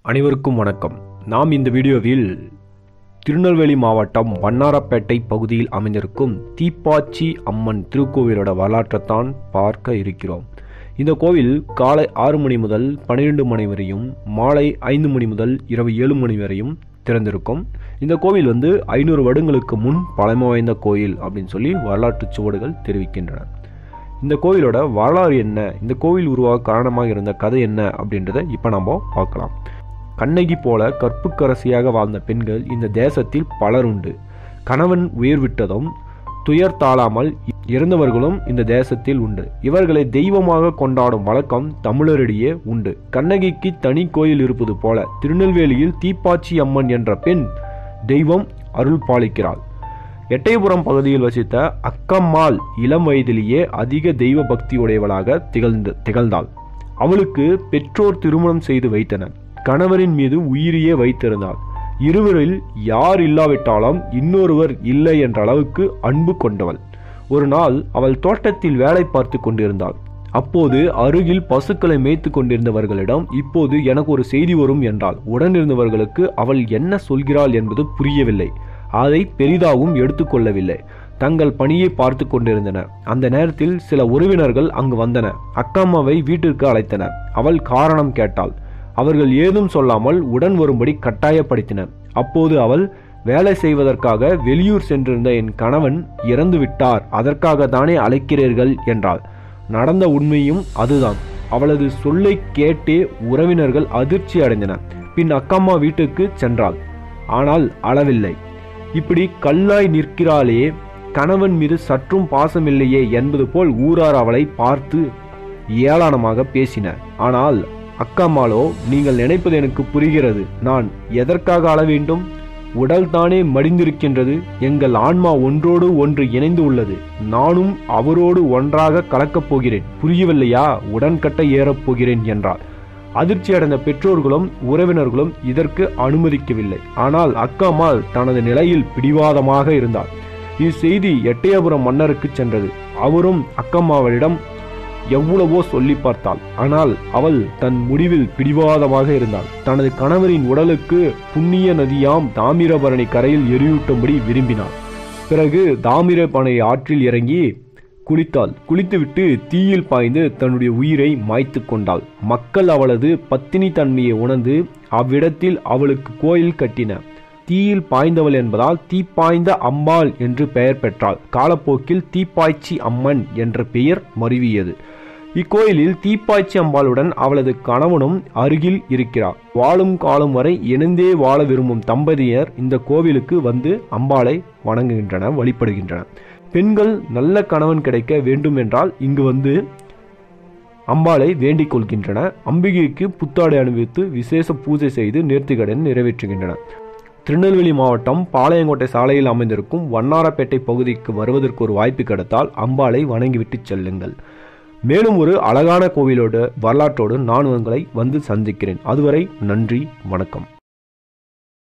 அனைவருக்கும் வணக்கம் நாம் இந்த வீடியோவில் திருநெல்வேலி மாவட்டம் வண்ணாரப்பேட்டை பகுதியில் அமைந்திருக்கும் தீப்பாச்சி அம்மன் திருக்கோவிலோட வரலாற்றைத்தான் பார்க்க இருக்கிறோம் இந்த கோவில் காலை ஆறு மணி முதல் பன்னிரெண்டு மணி வரையும் மாலை ஐந்து மணி முதல் இரவு ஏழு மணி வரையும் திறந்திருக்கும் இந்த கோவில் வந்து ஐநூறு வருடங்களுக்கு முன் பழமை வாய்ந்த கோயில் அப்படின்னு சொல்லி வரலாற்று சுவடுகள் தெரிவிக்கின்றன இந்த கோவிலோட வரலாறு என்ன இந்த கோவில் உருவாக காரணமாக இருந்த கதை என்ன அப்படின்றத இப்போ நம்ம பார்க்கலாம் கண்ணகி போல கற்புக்கரசியாக வாழ்ந்த பெண்கள் இந்த தேசத்தில் பலர் உண்டு கணவன் உயிர் விட்டதும் துயர் தாழாமல் இறந்தவர்களும் இந்த தேசத்தில் உண்டு இவர்களை தெய்வமாக கொண்டாடும் வழக்கம் தமிழரிடையே உண்டு கண்ணகிக்கு தனி கோயில் இருப்பது போல திருநெல்வேலியில் தீப்பாச்சி அம்மன் என்ற பெண் தெய்வம் அருள் பாலிக்கிறாள் எட்டயபுரம் பகுதியில் வசித்த அக்கம்மாள் இளம் வயதிலேயே அதிக தெய்வ பக்தியுடையவளாக திகழ்ந்து திகழ்ந்தாள் அவளுக்கு பெற்றோர் திருமணம் செய்து வைத்தனர் கணவரின் மீது உயிரியே வைத்திருந்தாள் இருவரில் யார் இல்லாவிட்டாலும் இன்னொருவர் இல்லை என்ற அளவுக்கு அன்பு கொண்டவள் ஒரு நாள் அவள் தோட்டத்தில் வேலை பார்த்து கொண்டிருந்தாள் அப்போது அருகில் பசுக்களை மேய்த்து கொண்டிருந்தவர்களிடம் இப்போது எனக்கு ஒரு செய்தி வரும் என்றாள் உடனிருந்தவர்களுக்கு அவள் என்ன சொல்கிறாள் என்பது புரியவில்லை அதை பெரிதாகவும் எடுத்துக்கொள்ளவில்லை தங்கள் பணியை பார்த்து கொண்டிருந்தனர் அந்த நேரத்தில் சில உறவினர்கள் அங்கு வந்தனர் அக்கம்மாவை வீட்டிற்கு அழைத்தனர் அவள் காரணம் கேட்டாள் அவர்கள் ஏதும் சொல்லாமல் உடன் வரும்படி கட்டாயப்படுத்தினர் அப்போது அவள் வேலை செய்வதற்காக வெளியூர் சென்றிருந்த என் கணவன் இறந்து விட்டார் அதற்காக தானே அழைக்கிறீர்கள் என்றாள் நடந்த உண்மையும் அதுதான் அவளது சொல்லை கேட்டே உறவினர்கள் அதிர்ச்சி அடைந்தனர் பின் அக்கம்மா வீட்டுக்கு சென்றாள் ஆனால் அளவில்லை இப்படி கல்லாய் நிற்கிறாளே கணவன் மீது சற்றும் பாசமில்லையே என்பது போல் ஊரார் அவளை பார்த்து ஏளனமாக பேசினர் ஆனால் அக்காமாலோ நீங்கள் நினைப்பது எனக்கு புரிகிறது நான் எதற்காக அழ வேண்டும் உடல் தானே மடிந்திருக்கின்றது எங்கள் ஆன்மா ஒன்றோடு ஒன்று இணைந்து உள்ளது நானும் அவரோடு ஒன்றாக கலக்கப் போகிறேன் புரியவில்லையா உடன்கட்ட ஏறப் போகிறேன் என்றார் அதிர்ச்சி அடைந்த பெற்றோர்களும் உறவினர்களும் இதற்கு அனுமதிக்கவில்லை ஆனால் அக்காமால் தனது நிலையில் பிடிவாதமாக இருந்தார் இச்செய்தி எட்டயபுரம் மன்னருக்கு சென்றது அவரும் அக்கம்மாவளிடம் எவ்வளவோ சொல்லி பார்த்தாள் ஆனால் அவள் தன் முடிவில் பிடிவாதமாக இருந்தாள் தனது கணவரின் உடலுக்கு புண்ணிய நதியாம் தாமிரபரணி கரையில் எரியூட்டும்படி விரும்பினாள் பிறகு தாமிரபரணி ஆற்றில் இறங்கி குளித்தாள் குளித்துவிட்டு தீயில் பாய்ந்து தன்னுடைய உயிரை மாய்த்து கொண்டாள் மக்கள் அவளது பத்தினி தன்மையை உணர்ந்து அவ்விடத்தில் அவளுக்கு கோயில் கட்டின தீயில் பாய்ந்தவள் என்பதால் தீப்பாய்ந்த அம்பாள் என்று பெயர் பெற்றாள் காலப்போக்கில் தீப்பாய்ச்சி அம்மன் என்ற பெயர் மருவியது இக்கோயிலில் தீப்பாய்ச்சி அம்பாளுடன் அவளது கணவனும் அருகில் இருக்கிறார் வாழும் காலம் வரை இணைந்தே வாழ விரும்பும் தம்பதியர் இந்த கோவிலுக்கு வந்து அம்பாளை வணங்குகின்றனர் வழிபடுகின்றனர் பெண்கள் நல்ல கணவன் கிடைக்க வேண்டும் என்றால் இங்கு வந்து அம்பாளை வேண்டிக் கொள்கின்றன அம்பிகைக்கு புத்தாடை அணிவித்து விசேஷ பூஜை செய்து நேர்த்திக்கடன் நிறைவேற்றுகின்றன திருநெல்வேலி மாவட்டம் பாளையங்கோட்டை சாலையில் அமைந்திருக்கும் வண்ணாரப்பேட்டை பகுதிக்கு வருவதற்கு ஒரு வாய்ப்பு கிடைத்தால் அம்பாளை வணங்கிவிட்டு செல்லுங்கள் மேலும் ஒரு அழகான கோவிலோட வரலாற்றோடு நான் உங்களை வந்து சந்திக்கிறேன் அதுவரை நன்றி வணக்கம்